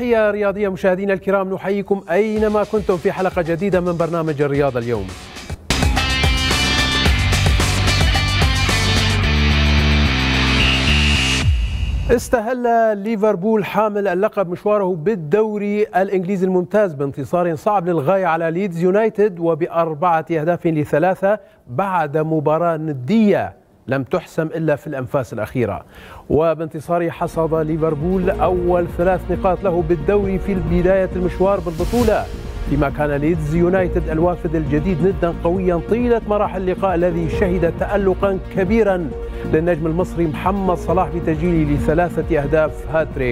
تحية رياضية مشاهدينا الكرام نحييكم أينما كنتم في حلقة جديدة من برنامج الرياضة اليوم استهل ليفربول حامل اللقب مشواره بالدوري الانجليزي الممتاز بانتصار صعب للغايه على ليدز يونايتد وباربعه اهداف لثلاثه بعد مباراه نديه لم تحسم الا في الانفاس الاخيره وبانتصاره حصد ليفربول اول ثلاث نقاط له بالدوري في بدايه المشوار بالبطوله فيما كان ليدز يونايتد الوافد الجديد ندا قويا طيله مراحل اللقاء الذي شهد تالقا كبيرا للنجم المصري محمد صلاح بتسجيله لثلاثه اهداف هاتريك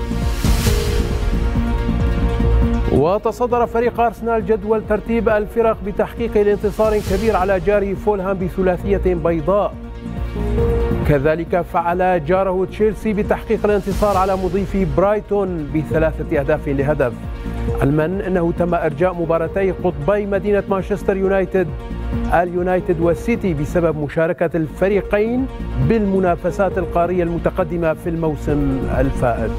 وتصدر فريق أرسنال جدول ترتيب الفرق بتحقيق انتصار كبير على جاره فولهام بثلاثية بيضاء كذلك فعل جاره تشيلسي بتحقيق الانتصار على مضيف برايتون بثلاثة أهداف لهدف علما أنه تم إرجاء مباراتي قطبي مدينة مانشستر يونايتد اليونايتد والسيتي بسبب مشاركة الفريقين بالمنافسات القارية المتقدمة في الموسم الفائت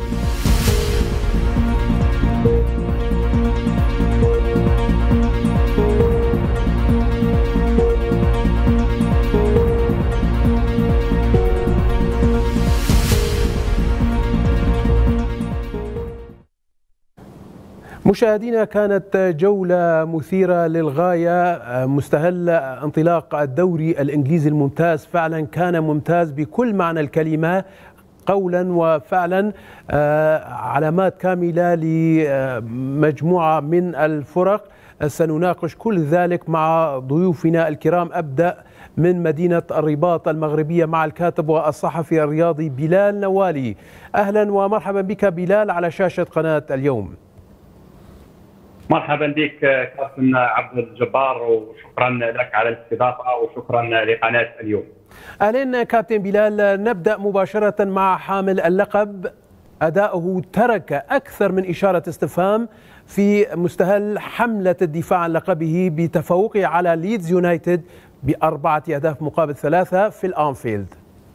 مشاهدينا كانت جولة مثيرة للغاية مستهل انطلاق الدوري الإنجليزي الممتاز فعلا كان ممتاز بكل معنى الكلمة قولا وفعلا علامات كاملة لمجموعة من الفرق سنناقش كل ذلك مع ضيوفنا الكرام أبدأ من مدينة الرباط المغربية مع الكاتب والصحفي الرياضي بلال نوالي أهلا ومرحبا بك بلال على شاشة قناة اليوم مرحبا بك كابتن عبد الجبار وشكرا لك على الاستضافه وشكرا لقناه اليوم. اهلا كابتن بلال نبدا مباشره مع حامل اللقب اداؤه ترك اكثر من اشاره استفهام في مستهل حمله الدفاع عن لقبه بتفوقه على ليدز يونايتد باربعه اهداف مقابل ثلاثه في الانفيلد.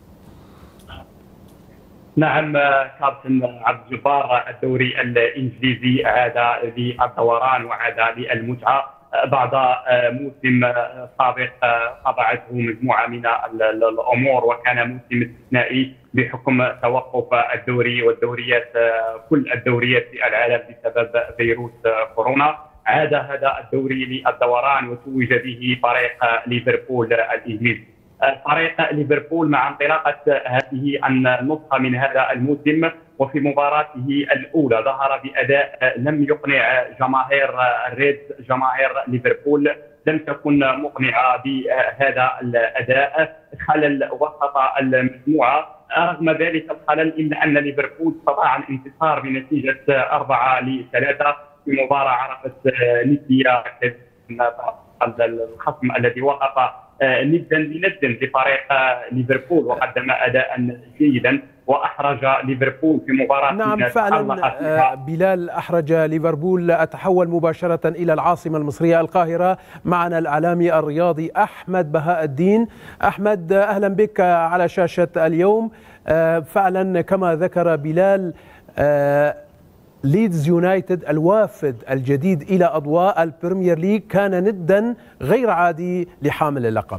نعم كابتن عبد الجبار الدوري الانجليزي عاد للدوران وعاد للمتعه بعد موسم سابق خضعته مجموعه من الامور وكان موسم استثنائي بحكم توقف الدوري والدوريات كل الدوريات في العالم بسبب فيروس كورونا عاد هذا الدوري للدوران وتوج به فريق ليفربول الانجليزي فريق ليفربول مع انطلاقه هذه النسخه من هذا الموسم وفي مباراته الاولى ظهر باداء لم يقنع جماهير الريد جماهير ليفربول لم تكن مقنعه بهذا الاداء خلل وسط المجموعه رغم ذلك الخلل الا ان ليفربول استطاع الانتصار بنتيجه 4 لثلاثه في مباراه عرفت نديه الخصم الذي وقف ندا لندا لفريق ليفربول وقدم اداء جيدا واحرج ليفربول في مباراه نعم فعلا بلال احرج ليفربول اتحول مباشره الى العاصمه المصريه القاهره معنا الاعلامي الرياضي احمد بهاء الدين احمد اهلا بك على شاشه اليوم فعلا كما ذكر بلال ليدز يونايتد الوافد الجديد الى اضواء البريمير ليج كان ندا غير عادي لحامل اللقب.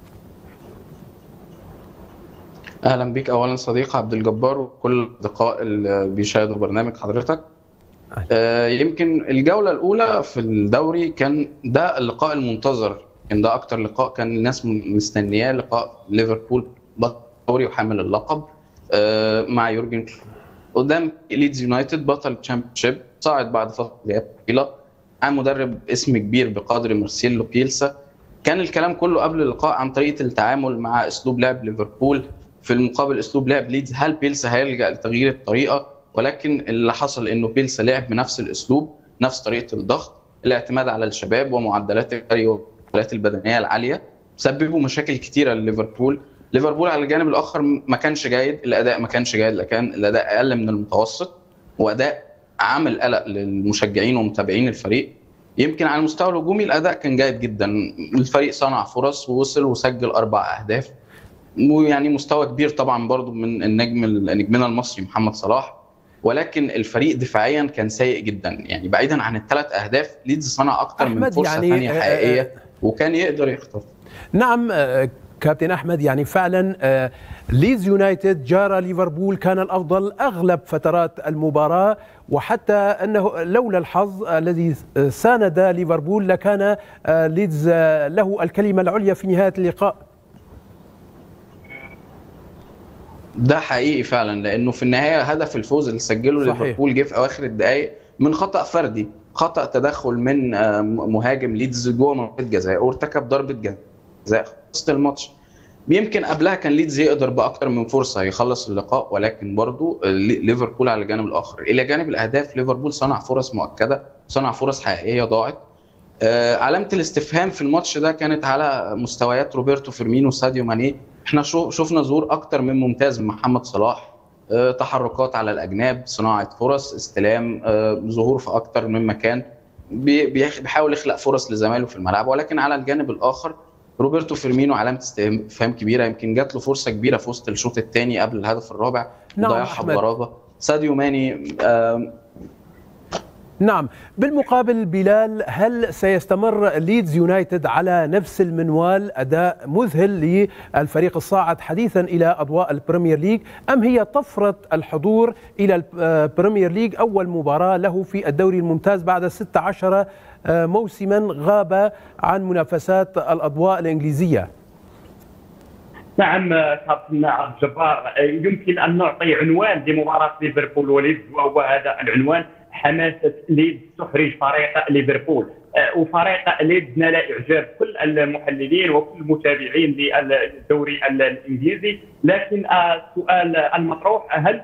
اهلا بك اولا صديق عبد الجبار وكل الاصدقاء اللي بيشاهدوا برنامج حضرتك. آه يمكن الجوله الاولى في الدوري كان ده اللقاء المنتظر كان ده اكتر لقاء كان الناس مستنياه لقاء ليفربول بطل الدوري وحامل اللقب آه مع يورجن قدام ليدز يونايتد بطل تشامبيونشيب صعد بعد فتره غياب طويله مع مدرب اسم كبير بقدر مارسيلو بيلسا كان الكلام كله قبل اللقاء عن طريقه التعامل مع اسلوب لعب ليفربول في المقابل اسلوب لعب ليدز هل بيلسا هيلجا لتغيير الطريقه ولكن اللي حصل انه بيلسا لعب بنفس الاسلوب نفس طريقه الضغط الاعتماد على الشباب ومعدلات الجري والمعدلات البدنيه العاليه سببوا مشاكل كثيره لليفربول ليفربول على الجانب الاخر ما كانش جيد الاداء ما كانش جيد لكن الاداء اقل من المتوسط واداء عامل قلق للمشجعين ومتابعين الفريق يمكن على المستوى الهجومي الاداء كان جيد جدا الفريق صنع فرص ووصل وسجل اربع اهداف ويعني مستوى كبير طبعا برضو من النجم نجمنا المصري محمد صلاح ولكن الفريق دفاعيا كان سيء جدا يعني بعيدا عن الثلاث اهداف ليدز صنع اكتر من فرصه يعني ثانيه حقيقيه وكان يقدر يختار نعم كابتن احمد يعني فعلا ليدز يونايتد جار ليفربول كان الافضل اغلب فترات المباراه وحتى انه لولا الحظ الذي ساند ليفربول لكان ليدز له الكلمه العليا في نهايه اللقاء ده حقيقي فعلا لانه في النهايه هدف الفوز اللي سجله ليفربول جه في اواخر الدقائق من خطا فردي خطا تدخل من مهاجم ليدز جوه منطقه جزاء وارتكب ضربه جزاء وسط الماتش يمكن قبلها كان ليدز يقدر باكتر من فرصه يخلص اللقاء ولكن برضه ليفربول على الجانب الاخر الى جانب الاهداف ليفربول صنع فرص مؤكده صنع فرص حقيقيه ضاعت علامه الاستفهام في الماتش ده كانت على مستويات روبرتو فيرمينو وساديو ماني احنا شفنا ظهور اكتر من ممتاز من محمد صلاح تحركات على الاجناب صناعه فرص استلام ظهور في اكتر من مكان بيحاول يخلق فرص لزمايله في الملعب ولكن على الجانب الاخر روبرتو فيرمينو علامه استفهام كبيره يمكن جات له فرصه كبيره في وسط الشوط الثاني قبل الهدف الرابع نعم ضيعها بغرابه ساديو ماني نعم بالمقابل بلال هل سيستمر ليدز يونايتد على نفس المنوال اداء مذهل للفريق الصاعد حديثا الى اضواء البريمير ليج ام هي طفره الحضور الى البريمير ليج اول مباراه له في الدوري الممتاز بعد 16 موسما غاب عن منافسات الاضواء الانجليزيه نعم كابتن عبد الجبار يمكن ان نعطي عنوان لمباراه ليفربول وليدز وهو هذا العنوان حماسه ليدز تحرج فريق ليفربول وفريق ليدز نال اعجاب كل المحللين وكل المتابعين للدوري الانجليزي لكن السؤال المطروح هل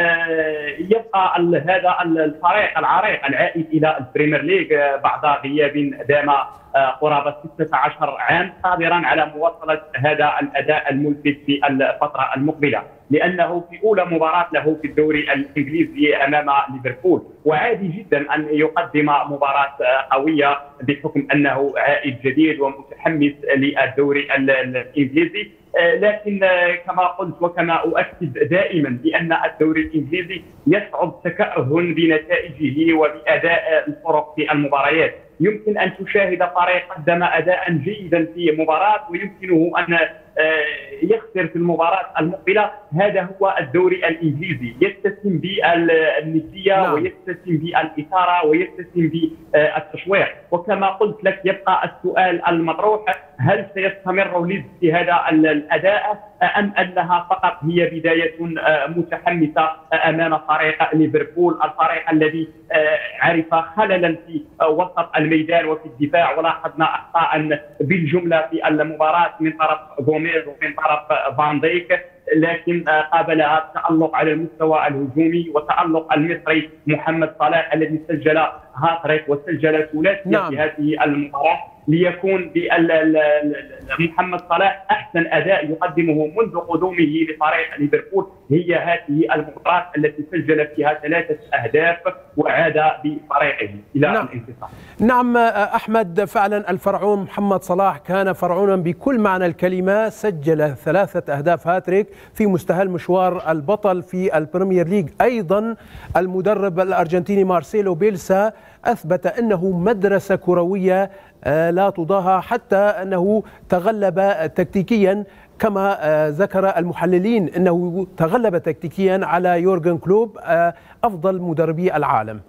يبقى هذا الفريق العريق العائد الى البريمير ليج بعد غياب دام قرابه 16 عام قادرا على مواصله هذا الاداء الملفت في الفتره المقبله لانه في اولى مباراه له في الدوري الانجليزي امام ليفربول وعادي جدا ان يقدم مباراه قويه بحكم انه عائد جديد ومتحمس للدوري الانجليزي لكن كما قلت وكما اؤكد دائما بان الدوري الانجليزي يصعب تكهن بنتائجه وباداء الفرق في المباريات يمكن ان تشاهد فريق قدم اداء جيدا في مباراه ويمكنه ان يخسر في المباراه المقبله هذا هو الدوري الانجليزي يتسم بالنديه نعم. ويتسم بالاثاره ويتسم بالتشويق وكما قلت لك يبقى السؤال المطروح هل سيستمر ليدز في هذا الاداء ام انها فقط هي بدايه متحمسه امام فريق ليفربول الفريق الذي عرف خللا في وسط الميدان وفي الدفاع ولاحظنا اخطاء بالجمله في المباراه من طرف غوميز ومن طرف فان ديك لكن قابلها التألق على المستوى الهجومي وتألق المصري محمد صلاح الذي سجل هاتريك وسجل ثلاثيه نعم. في هذه المباراه ليكون محمد صلاح احسن اداء يقدمه منذ قدومه لفريق ليفربول هي هذه المباراه التي سجل فيها ثلاثه اهداف وعاد بفريقه الى نعم. الانتصار. نعم احمد فعلا الفرعون محمد صلاح كان فرعونا بكل معنى الكلمه سجل ثلاثه اهداف هاتريك في مستهل مشوار البطل في البريمير ليج ايضا المدرب الارجنتيني مارسيلو بيلسا اثبت انه مدرسه كرويه لا تضاهى حتى انه تغلب تكتيكيا كما ذكر المحللين انه تغلب تكتيكيا على يورجن كلوب افضل مدربي العالم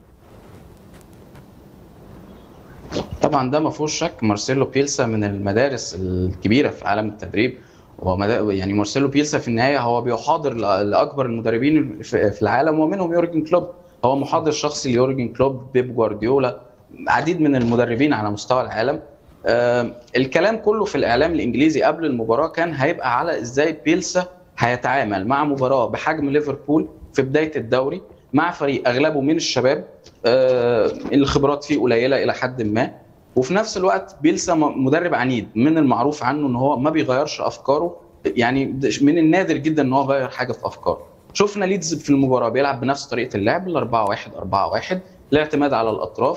طبعا ده ما فيهوش شك مارسيلو بيلسا من المدارس الكبيره في عالم التدريب هو يعني مارسيلو بيلسا في النهايه هو بيحاضر لاكبر المدربين في العالم ومنهم يورجن كلوب هو محاضر شخصي ليورجن كلوب بيب جوارديولا عديد من المدربين على مستوى العالم آه الكلام كله في الاعلام الانجليزي قبل المباراه كان هيبقى على ازاي بيلسا هيتعامل مع مباراه بحجم ليفربول في بدايه الدوري مع فريق اغلبه من الشباب آه الخبرات فيه قليله الى حد ما وفي نفس الوقت بيلسا مدرب عنيد من المعروف عنه ان هو ما بيغيرش افكاره يعني من النادر جدا ان هو غير حاجه في افكاره شفنا ليدز في المباراه بيلعب بنفس طريقه اللعب ال 4 1 4 1 الاعتماد على الاطراف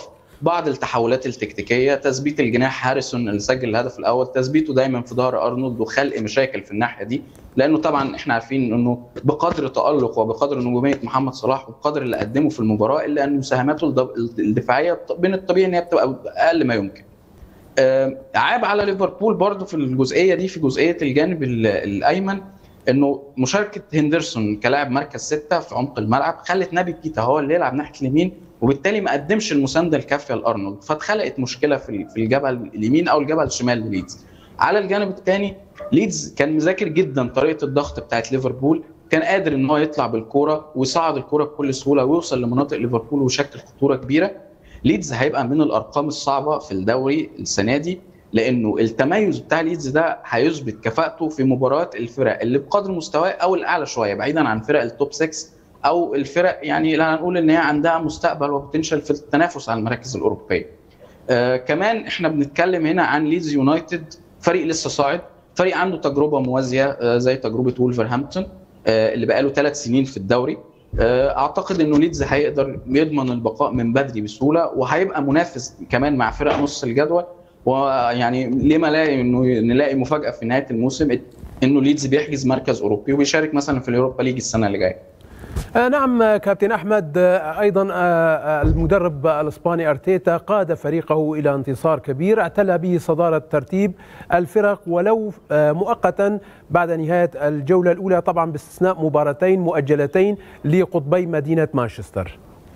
بعض التحولات التكتيكيه تثبيت الجناح هاريسون اللي سجل الهدف الاول تثبيته دايما في ظهر ارنولد وخلق مشاكل في الناحيه دي لانه طبعا احنا عارفين انه بقدر تالق وبقدر نجوميه محمد صلاح وبقدر اللي قدمه في المباراه الا ان مساهماته الدفاعيه من الطبيعي ان هي بتبقى اقل ما يمكن عاب على ليفربول برضو في الجزئيه دي في جزئيه الجانب الايمن انه مشاركه هندرسون كلاعب مركز سته في عمق الملعب خلت نبي كيتا هو اللي يلعب ناحيه اليمين وبالتالي ما قدمش المسانده الكافيه لارنولد فاتخلقت مشكله في في الجبهه اليمين او الجبهه الشمال لليدز على الجانب الثاني ليدز كان مذاكر جدا طريقه الضغط بتاعت ليفربول كان قادر ان هو يطلع بالكوره ويصعد الكوره بكل سهوله ويوصل لمناطق ليفربول ويشكل خطوره كبيره ليدز هيبقى من الارقام الصعبه في الدوري السنه دي لانه التميز بتاع ليدز ده هيثبت كفاءته في مباريات الفرق اللي بقدر مستواه او الاعلى شويه بعيدا عن فرق التوب 6 او الفرق يعني لا هنقول ان هي عندها مستقبل وبوتنشال في التنافس على المراكز الاوروبيه. آه كمان احنا بنتكلم هنا عن ليدز يونايتد فريق لسه صاعد فريق عنده تجربه موازيه آه زي تجربه وولفرهامبتون آه اللي بقاله ثلاث سنين في الدوري اعتقد انه ليدز هيقدر يضمن البقاء من بدري بسهوله وهيبقى منافس كمان مع فرق نص الجدول ويعني ليه ما لاقي انه نلاقي مفاجاه في نهايه الموسم انه ليدز بيحجز مركز اوروبي وبيشارك مثلا في اليوروبا ليج السنه اللي جايه نعم كابتن احمد ايضا المدرب الاسباني ارتيتا قاد فريقه الى انتصار كبير اعتلى به صداره ترتيب الفرق ولو مؤقتا بعد نهايه الجوله الاولى طبعا باستثناء مباراتين مؤجلتين لقطبي مدينه مانشستر.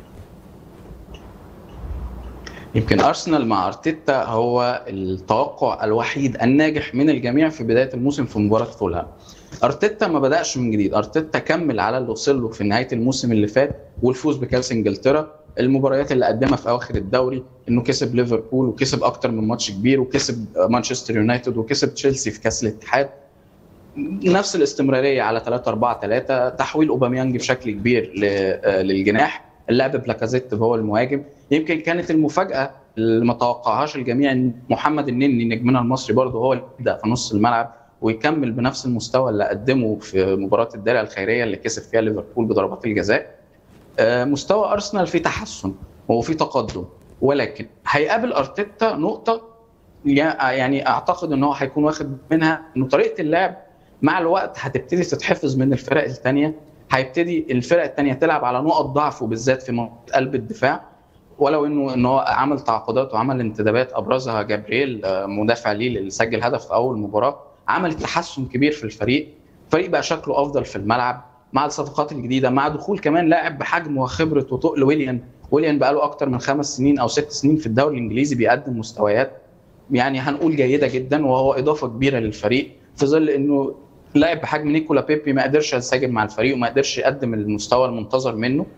يمكن ارسنال مع ارتيتا هو التوقع الوحيد الناجح من الجميع في بدايه الموسم في مباراه فولهام. ارتيتا ما بداش من جديد ارتيتا كمل على اللي وصل له في نهايه الموسم اللي فات والفوز بكاس انجلترا المباريات اللي قدمها في اواخر الدوري انه كسب ليفربول وكسب اكتر من ماتش كبير وكسب مانشستر يونايتد وكسب تشيلسي في كاس الاتحاد نفس الاستمراريه على 3 4 3 تحويل اوباميانج بشكل كبير للجناح اللعب بلاكازيت هو المهاجم يمكن كانت المفاجاه اللي ما توقعهاش الجميع ان محمد النني نجمنا المصري برضه هو اللي يبدا في نص الملعب ويكمل بنفس المستوى اللي قدمه في مباراه الدرع الخيريه اللي كسب فيها ليفربول بضربات الجزاء مستوى ارسنال فيه تحسن وفي تقدم ولكن هيقابل ارتيتا نقطه يعني اعتقد ان هو هيكون واخد منها انه طريقه اللعب مع الوقت هتبتدي تتحفظ من الفرق الثانيه هيبتدي الفرق الثانيه تلعب على نقط ضعفه بالذات في قلب الدفاع ولو انه ان هو عمل تعاقدات وعمل انتدابات ابرزها جابرييل مدافع ليه اللي سجل هدف في اول مباراه عمل تحسن كبير في الفريق الفريق بقى شكله افضل في الملعب مع الصفقات الجديده مع دخول كمان لاعب بحجم وخبره وتقل ويليان ويليان بقى له اكتر من خمس سنين او ست سنين في الدوري الانجليزي بيقدم مستويات يعني هنقول جيده جدا وهو اضافه كبيره للفريق في ظل انه لاعب بحجم نيكولا بيبي ما قدرش ينسجم مع الفريق وما قدرش يقدم المستوى المنتظر منه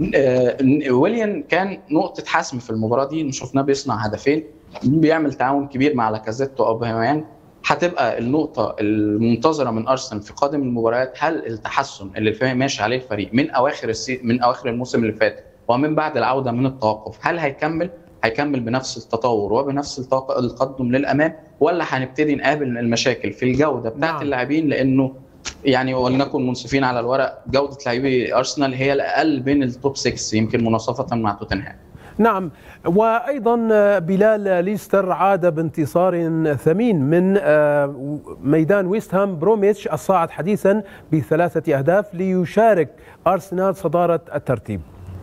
ويليان كان نقطة حسم في المباراة دي شفناه بيصنع هدفين بيعمل تعاون كبير مع لاكازيت وأوباميانج هتبقى النقطة المنتظرة من أرسنال في قادم المباريات هل التحسن اللي ماشي عليه الفريق من أواخر السي... من أواخر الموسم اللي فات ومن بعد العودة من التوقف هل هيكمل؟ هيكمل بنفس التطور وبنفس التقدم للأمام ولا هنبتدي نقابل المشاكل في الجودة بتاعت نعم. اللاعبين لأنه يعني ولنكن منصفين على الورق جودة لاعبي أرسنال هي الأقل بين التوب 6 يمكن مناصفة مع توتنهام نعم وايضا بلال ليستر عاد بانتصار ثمين من ميدان ويست هام بروميتش الصاعد حديثا بثلاثه اهداف ليشارك ارسنال صداره الترتيب.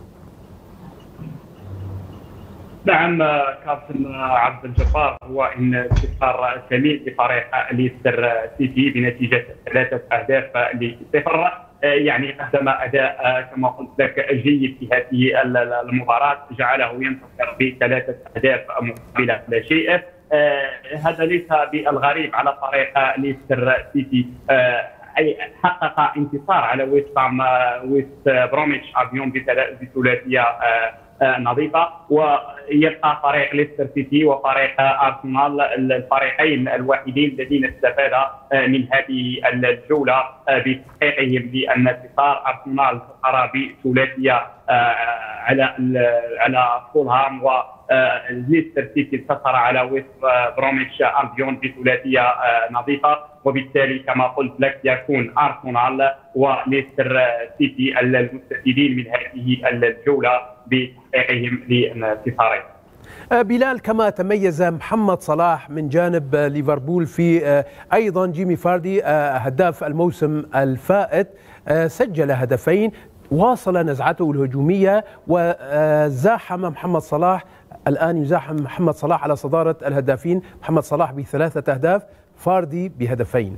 نعم كابتن عبد الجبار هو ان انتصار ثمين لفريق ليستر سيتي بنتيجه ثلاثه اهداف لصفر يعني قدم اداء كما قلت لك جيد في هذه المباراه جعله ينتصر بثلاثه اهداف مقابل لا شيء هذا ليس بالغريب على فريق ليستر سيتي اي حقق انتصار على ويست ويست بروميتش اليوم بثلاثيه نظيفه ويبقى فريق ليستر سيتي وفريق ارسنال الفريقين الوحيدين الذين استفادا من هذه الجوله بتحقيقهم للانتصار ارسنال انتصر بثلاثيه على على فولهام و ليستر سيتي انتصر على ويست بروميتش البيون بثلاثيه نظيفه وبالتالي كما قلت لك يكون ارسنال وليستر سيتي المستفيدين من هذه الجوله بتحقيقهم للانتصارين. بلال كما تميز محمد صلاح من جانب ليفربول في ايضا جيمي فاردي هداف الموسم الفائت سجل هدفين واصل نزعته الهجوميه وزاحم محمد صلاح الان يزاحم محمد صلاح على صداره الهدافين محمد صلاح بثلاثه اهداف فاردي بهدفين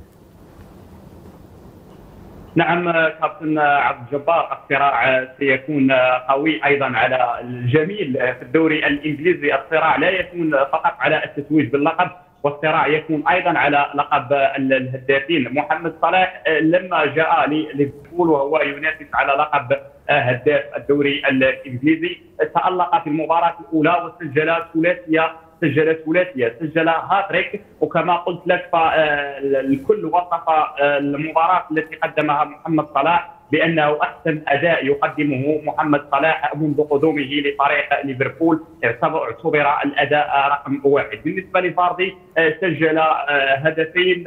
نعم كابتن عبد الجبار الصراع سيكون قوي ايضا على الجميل في الدوري الانجليزي الصراع لا يكون فقط على التتويج باللقب والصراع يكون ايضا على لقب الهدافين محمد صلاح لما جاء لليفربول وهو ينافس على لقب هداف الدوري الانجليزي تالق في المباراه الاولى وسجل ثلاثيه سجل ثلاثيه سجل هاتريك وكما قلت لك فالكل وصف المباراه التي قدمها محمد صلاح بانه احسن اداء يقدمه محمد صلاح منذ قدومه لفريق ليفربول اعتبر الاداء رقم واحد بالنسبه لفاردي سجل هدفين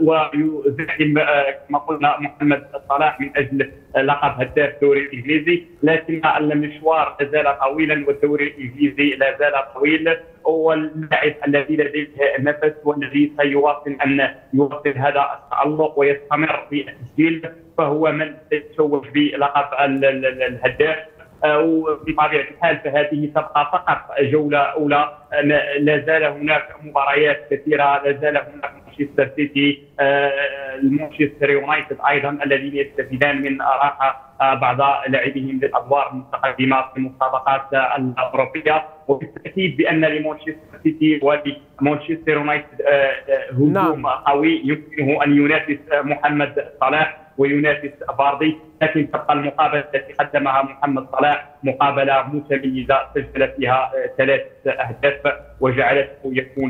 ويزاحم كما قلنا محمد صلاح من اجل لقب هداف الدوري الانجليزي لكن المشوار لا زال طويلا والدوري الانجليزي لا زال طويل واللاعب الذي لديه نفس والذي سيواصل ان يواصل هذا التالق ويستمر في التسجيل فهو من يتوج بلقب الهداف وبطبيعه الحال فهذه تبقى فقط جوله اولى لا زال هناك مباريات كثيره لا زال هناك مانشستر سيتي المانشستر يونايتد ايضا الذين يستفيدان من راحه بعض لاعبيهم للادوار المتقدمه في المسابقات الاوروبيه وبالتاكيد بان لمانشستر سيتي ولمانشستر يونايتد هجوم نعم. قوي يمكنه ان ينافس محمد صلاح وينافس فاردي لكن تبقى المقابله التي قدمها محمد صلاح مقابله متميزه سجل فيها ثلاث اهداف وجعلته يكون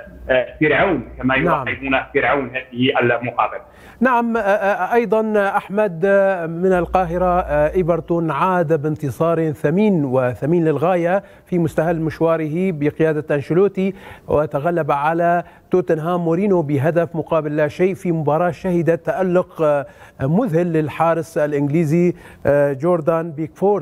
فرعون كما يلقبون فرعون هذه المقابله. نعم ايضا احمد من القاهره ايفرتون عاد بانتصار ثمين وثمين للغايه في مستهل مشواره بقياده انشلوتي وتغلب على توتنهام مورينو بهدف مقابل لا شيء في مباراه شهدت تالق مذهل للحارس الانجليزي جوردان بيكفورد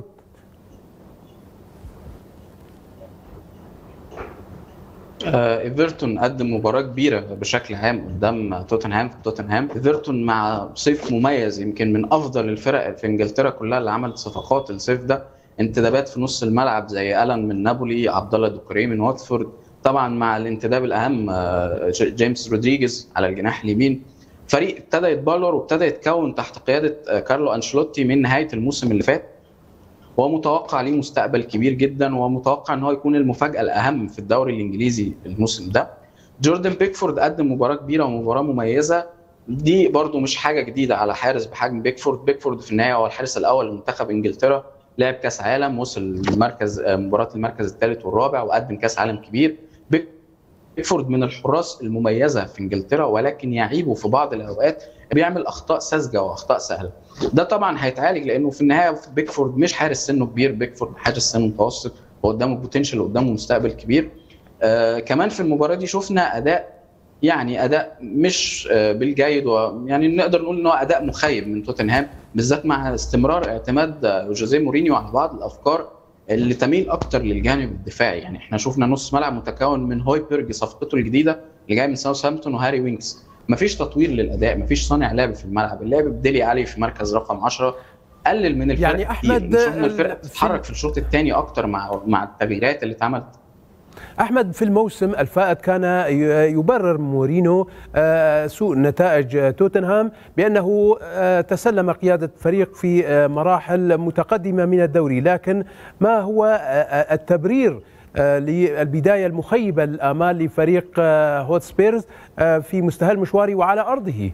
ايفرتون قدم مباراه كبيره بشكل عام قدام توتنهام في توتنهام ايفرتون مع صيف مميز يمكن من افضل الفرق في انجلترا كلها اللي عملت صفقات الصيف ده انتدابات في نص الملعب زي الان من نابولي عبد الله دوكوري من واتفورد طبعا مع الانتداب الاهم جيمس رودريجيز على الجناح اليمين فريق ابتدى يتبلور وابتدى يتكون تحت قياده كارلو انشيلوتي من نهايه الموسم اللي فات ومتوقع ليه مستقبل كبير جدا ومتوقع ان هو يكون المفاجاه الاهم في الدوري الانجليزي الموسم ده جوردن بيكفورد قدم مباراه كبيره ومباراه مميزه دي برضو مش حاجه جديده على حارس بحجم بيكفورد بيكفورد في النهايه هو الحارس الاول لمنتخب انجلترا لعب كاس عالم وصل المركز مباراه المركز الثالث والرابع وقدم كاس عالم كبير بيكفورد من الحراس المميزه في انجلترا ولكن يعيبه في بعض الاوقات بيعمل اخطاء ساذجه واخطاء سهله ده طبعا هيتعالج لانه في النهايه بيكفورد مش حارس سنه كبير بيكفورد حارس سنه متوسط وقدامه بوتنشال وقدامه مستقبل كبير آه كمان في المباراه دي شفنا اداء يعني اداء مش آه بالجيد ويعني نقدر نقول ان هو اداء مخيب من توتنهام بالذات مع استمرار اعتماد جوزيه مورينيو على بعض الافكار اللي تميل اكتر للجانب الدفاعي يعني احنا شفنا نص ملعب متكون من هويبرج صفقته الجديده اللي جاي من ساوثهامبتون وهاري وينكس مفيش تطوير للاداء مفيش صانع لعب في الملعب اللعب بديلي علي في مركز رقم 10 قلل من الفرق يعني احمد شفنا الفرق بتتحرك في الشوط الثاني اكتر مع مع التغييرات اللي اتعملت احمد في الموسم الفائت كان يبرر مورينو سوء نتائج توتنهام بانه تسلم قياده فريق في مراحل متقدمه من الدوري لكن ما هو التبرير للبدايه المخيبه للامال لفريق هوت سبيرز في مستهل مشواره وعلى ارضه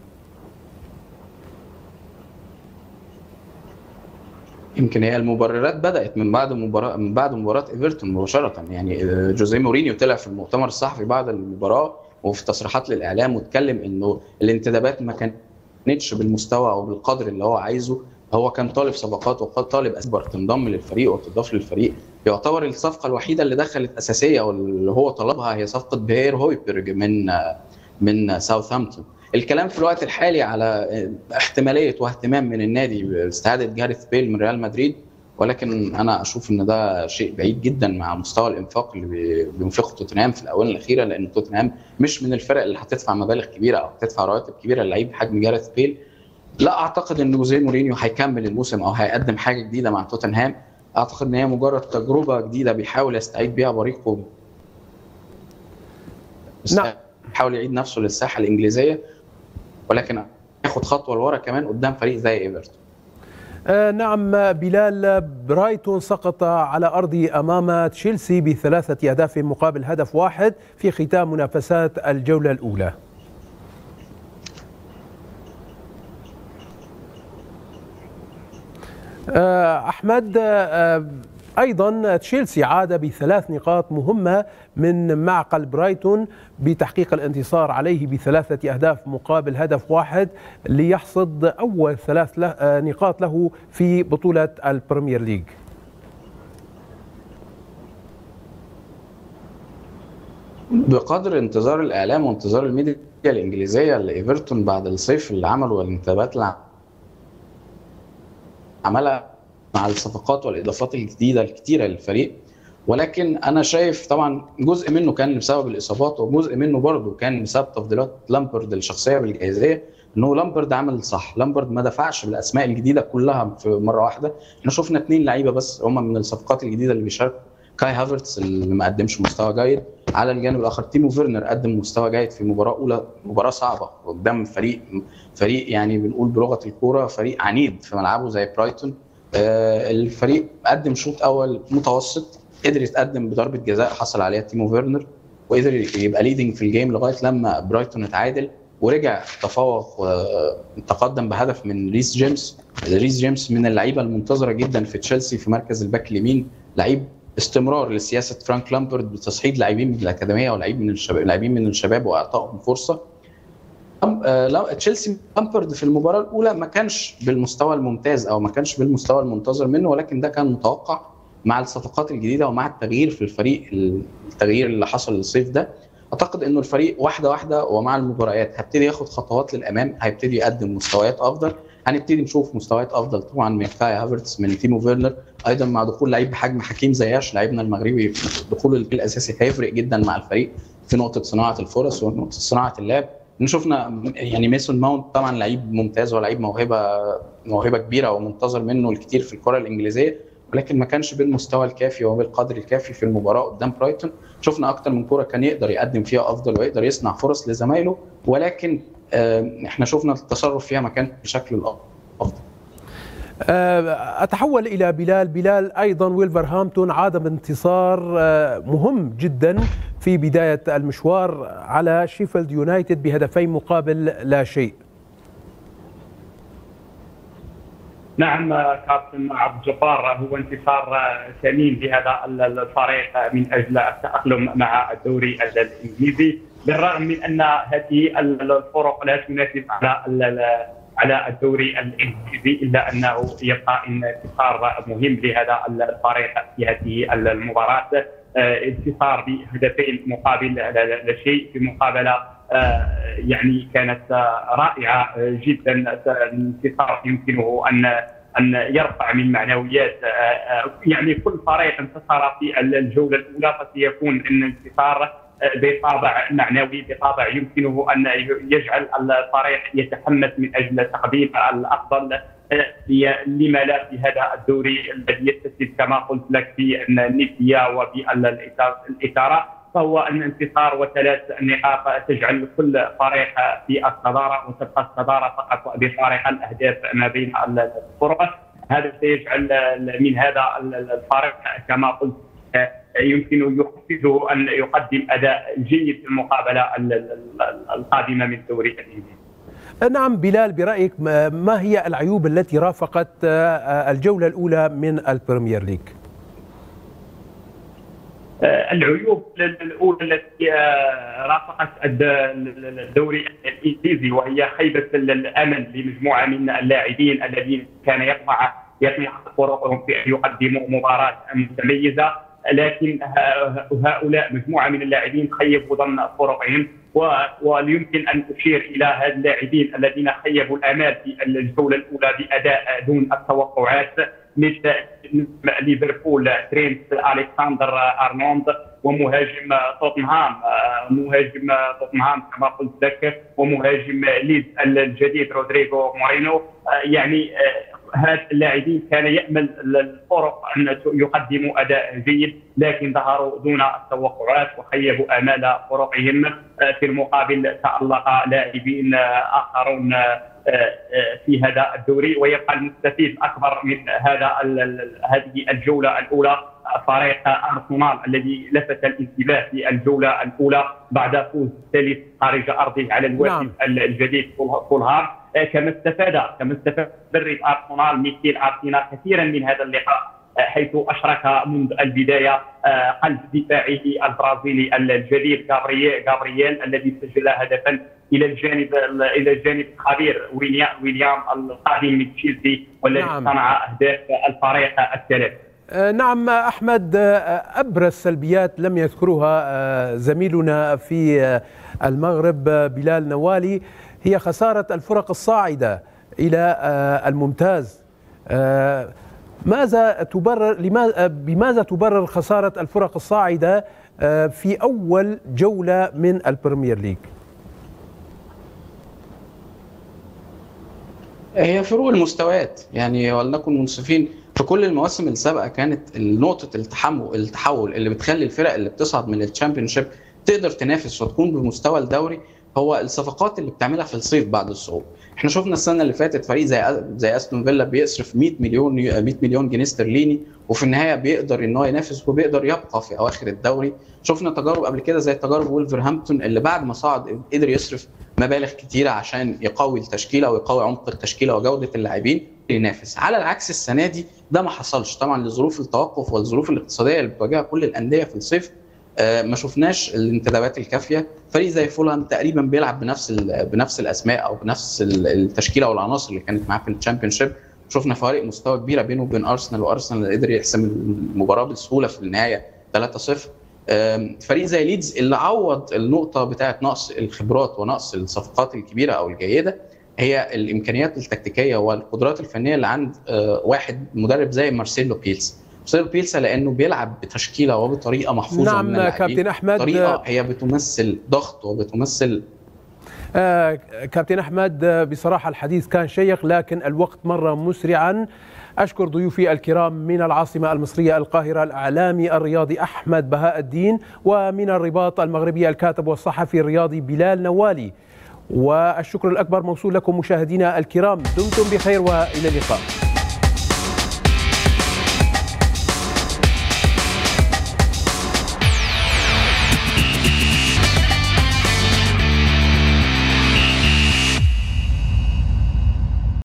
يمكن هي المبررات بدات من بعد مباراه من بعد مباراه ايفرتون مباشره يعني جوزيه مورينيو طلع في المؤتمر الصحفي بعد المباراه وفي تصريحات للاعلام واتكلم انه الانتدابات ما كانتش بالمستوى او بالقدر اللي هو عايزه هو كان طالب صفقات وطالب اسبر تنضم للفريق وتضاف للفريق يعتبر الصفقه الوحيده اللي دخلت اساسيه واللي هو طلبها هي صفقه بير هويبرج من من ساوثهامبتون الكلام في الوقت الحالي على احتماليه واهتمام من النادي باستعاده جاريث بيل من ريال مدريد ولكن انا اشوف ان ده شيء بعيد جدا مع مستوى الانفاق اللي بينفقه توتنهام في الاونه الاخيره لان توتنهام مش من الفرق اللي هتدفع مبالغ كبيره او هتدفع رواتب كبيره للعيب بحجم جاريث بيل لا اعتقد ان جوزيه مورينيو هيكمل الموسم او هيقدم حاجه جديده مع توتنهام اعتقد ان هي مجرد تجربه جديده بيحاول يستعيد بيها بريقه نعم بيحاول يعيد نفسه للساحه الانجليزيه ولكن ياخد خطوه لورا كمان قدام فريق زي ايفرتون آه نعم بلال برايتون سقط على أرض أمام تشيلسي بثلاثة أهداف مقابل هدف واحد في ختام منافسات الجولة الأولى آه أحمد آه ايضا تشيلسي عاد بثلاث نقاط مهمه من معقل برايتون بتحقيق الانتصار عليه بثلاثه اهداف مقابل هدف واحد ليحصد اول ثلاث نقاط له في بطوله البريمير ليج. بقدر انتظار الاعلام وانتظار الميديا الانجليزيه لايفرتون بعد الصيف اللي عمله والانتخابات اللي عملها مع الصفقات والاضافات الجديده الكتيره للفريق ولكن انا شايف طبعا جزء منه كان بسبب الاصابات وجزء منه برضه كان بسبب تفضيلات لامبرد الشخصيه بالجاهزيه انه لامبرد عمل صح لامبرد ما دفعش بالاسماء الجديده كلها في مره واحده احنا شفنا اثنين لعيبه بس هم من الصفقات الجديده اللي بيشاركوا كاي هافرتس اللي ما قدمش مستوى جيد على الجانب الاخر تيمو فيرنر قدم مستوى جيد في مباراه اولى مباراه صعبه قدام فريق فريق يعني بنقول بلغه الكوره فريق عنيد في ملعبه زي برايتون الفريق قدم شوط اول متوسط قدر يتقدم بضربه جزاء حصل عليها تيمو فيرنر وقدر يبقى ليدنج في الجيم لغايه لما برايتون اتعادل ورجع تفوق وتقدم بهدف من ريس جيمس ريس جيمس من اللعيبه المنتظره جدا في تشيلسي في مركز الباك اليمين لعيب استمرار لسياسه فرانك لامبرد بتصعيد لاعبين من الاكاديميه ولاعيب من الشباب لاعبين من الشباب واعطائهم فرصه تشيلسي لامبرد في المباراه الاولى ما كانش بالمستوى الممتاز او ما كانش بالمستوى المنتظر منه ولكن ده كان متوقع مع الصفقات الجديده ومع التغيير في الفريق التغيير اللي حصل الصيف ده اعتقد انه الفريق واحده واحده ومع المباريات هيبتدي ياخد خطوات للامام هيبتدي يقدم مستويات افضل هنبتدي نشوف مستويات افضل طبعا من كاي هافرتس من تيمو فيرنر ايضا مع دخول لعيب بحجم حكيم زياش لاعبنا المغربي دخوله الاساسي هيفرق جدا مع الفريق في نقطه صناعه الفرص ونقطه صناعه اللعب شفنا يعني ميسون ماونت طبعا لعيب ممتاز ولعيب موهبه موهبه كبيره ومنتظر منه الكثير في الكره الانجليزيه ولكن ما كانش بالمستوى الكافي وبالقدر الكافي في المباراه قدام برايتون شفنا اكتر من كره كان يقدر يقدم فيها افضل ويقدر يصنع فرص لزمايله ولكن احنا شفنا التصرف فيها ما كان بشكل الافضل أتحول إلى بلال بلال أيضا ويلفرهامبتون عاد بانتصار مهم جدا في بداية المشوار على شيفيلد يونايتد بهدفين مقابل لا شيء نعم كابتن عبد الجبار هو انتصار ثمين لهذا الفريق من اجل التاقلم مع الدوري الانجليزي بالرغم من ان هذه الفرق لا تنافس على على الدوري الانجليزي الا انه يبقى انتصار مهم لهذا الفريق في هذه المباراه انتصار بهدفين مقابل لا شيء في مقابله يعني كانت رائعه جدا انتصار يمكنه ان ان يرفع من معنويات يعني كل فريق انتصر في الجوله الاولى فسيكون الانتصار بطابع معنوي بطابع يمكنه ان يجعل الفريق يتحمس من اجل تقديم الافضل لما لا في هذا الدوري الذي يتسم كما قلت لك في النسيه وبالاثاره فهو الانتصار وثلاث نقاط تجعل كل فريق في الصداره وتبقى الصداره فقط بفارق الاهداف ما بين الفرق هذا سيجعل من هذا الفارق كما قلت يمكن يحفزه ان يقدم اداء جيد في المقابله القادمه من الدوري الانجليزي. نعم بلال برايك ما هي العيوب التي رافقت الجوله الاولى من البريمير ليج؟ العيوب الاولى التي رافقت الدوري الانجليزي وهي خيبه الامل لمجموعه من اللاعبين الذين كان يطمع يطمح فرقهم في ان يقدموا مباراه متميزه لكن هؤلاء مجموعه من اللاعبين خيبوا ظن فرقهم ويمكن ان اشير الى هؤلاء اللاعبين الذين خيبوا الامال في الجوله الاولى باداء دون التوقعات مثل ليفربول ترينت الكسندر ارنولد ومهاجم توتنهام مهاجم توتنهام كما قلت لك ومهاجم ليز الجديد رودريغو مورينو يعني هاد اللاعبين كان يامل الفرق ان يقدموا اداء جيد لكن ظهروا دون التوقعات وخيبوا امال فرقهم في المقابل تالق لاعبين اخرون في هذا الدوري ويبقى المستفيد الاكبر من هذا هذه الجوله الاولى فريق ارسنال الذي لفت الانتباه في الجوله الاولى بعد فوز ثالث خارج ارضه على الوافد نعم. الجديد فولهام كما استفاد كما استفاد مدرب ارسنال ميكيل ارتينا كثيرا من هذا اللقاء حيث اشرك منذ البدايه قلب دفاعه البرازيلي الجديد جابرييل جابرييل الذي سجل هدفا الى الجانب الى الجانب الخبير ويليام القادم من تشيلسي والذي نعم. صنع اهداف الفريق الثلاث نعم احمد ابرز سلبيات لم يذكرها زميلنا في المغرب بلال نوالي هي خساره الفرق الصاعده الى الممتاز ماذا تبرر لماذا بماذا تبرر خساره الفرق الصاعده في اول جوله من البريمير ليج؟ هي فروق المستويات يعني ولنكن منصفين في كل المواسم السابقه كانت نقطه التحمل التحول اللي بتخلي الفرق اللي بتصعد من الشامبيون شيب تقدر تنافس وتكون بمستوى الدوري هو الصفقات اللي بتعملها في الصيف بعد الصعود احنا شفنا السنه اللي فاتت فريق زي زي استون فيلا بيصرف 100 مليون 100 مليون جنيه استرليني وفي النهايه بيقدر ان هو ينافس وبيقدر يبقى في اواخر الدوري شفنا تجارب قبل كده زي تجارب وولفرهامبتون اللي بعد ما صعد قدر يصرف مبالغ كتيره عشان يقوي التشكيله ويقوي عمق التشكيله وجوده اللاعبين ينافس على العكس السنه دي ده ما حصلش طبعا لظروف التوقف والظروف الاقتصاديه اللي بتواجهها كل الانديه في الصيف ما شفناش الانتدابات الكافيه فريق زي فولهام تقريبا بيلعب بنفس بنفس الاسماء او بنفس التشكيله والعناصر اللي كانت معاه في الشامبيون شيب شفنا فوارق مستوى كبيره بينه وبين ارسنال وارسنال قدر يحسم المباراه بسهوله في النهايه 3-0 فريق زي ليدز اللي عوض النقطه بتاعه نقص الخبرات ونقص الصفقات الكبيره او الجيده هي الامكانيات التكتيكيه والقدرات الفنيه اللي عند واحد مدرب زي مارسيلو بيلز مارسيلو بيلسا لانه بيلعب بتشكيله وبطريقه محفوظه نعم من كابتن احمد طريقه هي بتمثل ضغط وبتمثل آه كابتن احمد بصراحه الحديث كان شيق لكن الوقت مر مسرعا اشكر ضيوفي الكرام من العاصمه المصريه القاهره الاعلامي الرياضي احمد بهاء الدين ومن الرباط المغربي الكاتب والصحفي الرياضي بلال نوالي والشكر الاكبر موصول لكم مشاهدينا الكرام دمتم بخير والى اللقاء